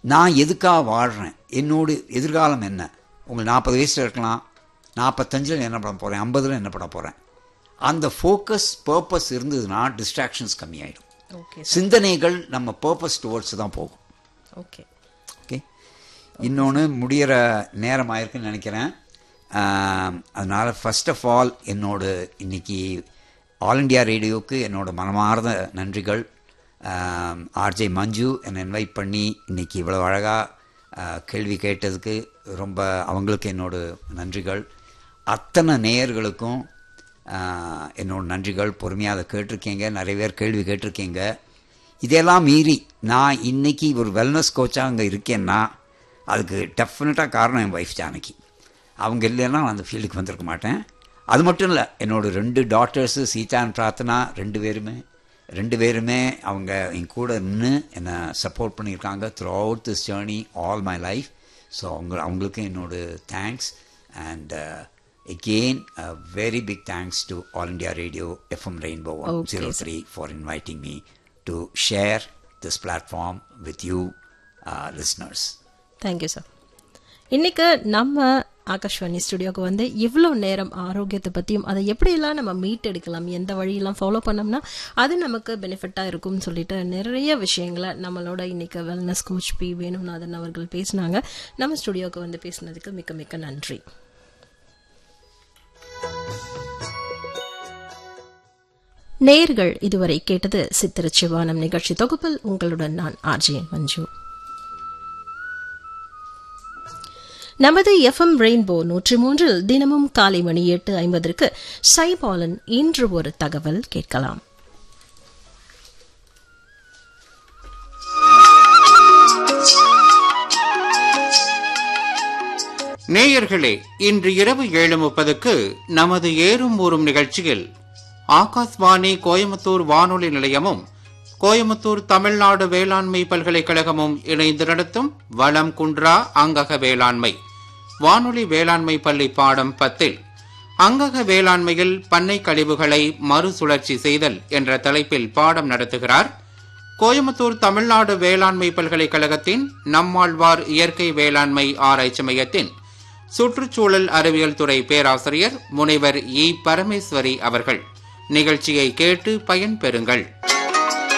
நான் எதுக்காக வாழ்கிறேன் என்னோட எதிர்காலம் என்ன உங்களுக்கு நாற்பது வயசில் இருக்கலாம் நாற்பத்தஞ்சில் என்ன பண்ண போகிறேன் ஐம்பதில் என்ன பண்ண போகிறேன் அந்த ஃபோக்கஸ் பர்பஸ் இருந்ததுன்னா டிஸ்ட்ராக்ஷன்ஸ் கம்மியாயிடும் ஓகே சிந்தனைகள் நம்ம பர்பஸ் டுவர்ட்ஸ் தான் போகும் ஓகே ஓகே இன்னொன்று முடிகிற நேரம் ஆயிருக்குன்னு நினைக்கிறேன் ஆம், அதனால் ஃபர்ஸ்ட் ஆஃப் ஆல் என்னோட இன்னைக்கு ஆல் இண்டியா ரேடியோவுக்கு என்னோட மனமார்ந்த நன்றிகள் ஆர்ஜே மஞ்சு என்னை இன்வைட் பண்ணி இன்னைக்கு இவ்வளோ அழகாக கேள்வி கேட்டதுக்கு ரொம்ப அவங்களுக்கு என்னோட நன்றிகள் அத்தனை நேயர்களுக்கும் ஆஹ், என்னோட நன்றிகள் பொறுமையாக அதை கேட்டிருக்கீங்க நிறைய பேர் கேள்வி கேட்டிருக்கீங்க இதெல்லாம் மீறி நான் இன்னைக்கு ஒரு வெல்னஸ் கோச்சாக அங்கே இருக்கேன்னா அதுக்கு டெஃபினட்டாக காரணம் என் ஒய்ஃப் ஜானகி அவங்க இல்லைன்னா நான் அந்த ஃபீல்டுக்கு வந்திருக்க மாட்டேன் அது மட்டும் இல்லை என்னோட ரெண்டு டாட்டர்ஸு சீதா and பிரார்த்தனா ரெண்டு பேருமே ரெண்டு பேருமே அவங்க என் கூட நின்று என்னை சப்போர்ட் பண்ணியிருக்காங்க through this journey all my life so அவங்க அவங்களுக்கு என்னோட thanks and again a very big thanks to all india radio fm rainbow Okay, 103 for inviting me to share this platform with you uh, listeners thank you sir இன்னைக்கு நம்ம ஆகாஷ்வாணி ஸ்டுடியோக்கு வந்து இவ்வளோ நேரம் ஆரோக்கியத்தை பற்றியும் அதை எப்படியெல்லாம் நம்ம மீட் எடுக்கலாம் எந்த வழியெல்லாம் ஃபாலோ பண்ணோம்னா அது நமக்கு பெனிஃபிட்டாக இருக்கும்னு சொல்லிட்டு நிறைய விஷயங்களை நம்மளோட இன்னைக்கு வெல்னஸ் கோச் பி வேணுநாதன் அவர்கள் பேசினாங்க நம்ம ஸ்டுடியோக்கு வந்து பேசினதுக்கு மிக்க மிக்க நன்றி நேர்கள் இதுவரை கேட்டது சித்திரச்சிவானம் நிகழ்ச்சி தொகுப்பில் உங்களுடன் நான் ஆர்ஜிஎன் மஞ்சு நமது எஃப்எம் ரெயின்போ நூற்றி மூன்றில் தினமும் காலை மணி எட்டு ஐம்பதற்கு சைபாலன் இன்று ஒரு தகவல் கேட்கலாம் நேயர்களே இன்று இரவு ஏழு முப்பதுக்கு நமது ஏறும் ஊறும் நிகழ்ச்சியில் ஆகாஷ்வாணி கோயம்புத்தூர் வானொலி நிலையமும் கோயம்புத்தூர் தமிழ்நாடு வேளாண்மை பல்கலைக்கழகமும் இணைந்து நடத்தும் வளம் குன்றா அங்கக வேளாண்மை வானொலி வேளாண்மை பள்ளி பாடம் பத்தில் அங்கக வேளாண்மையில் பண்ணை கழிவுகளை மறுசுழற்சி செய்தல் என்ற தலைப்பில் பாடம் நடத்துகிறார் கோயம்புத்தூர் தமிழ்நாடு வேளாண்மை பல்கலைக்கழகத்தின் நம்மாழ்வார் இயற்கை வேளாண்மை ஆராய்ச்சி மையத்தின் சுற்றுச்சூழல் அறிவியல் துறை பேராசிரியர் முனைவர் இ பரமேஸ்வரி அவர்கள் நிகழ்ச்சியை கேட்டு பயன்பெறுங்கள்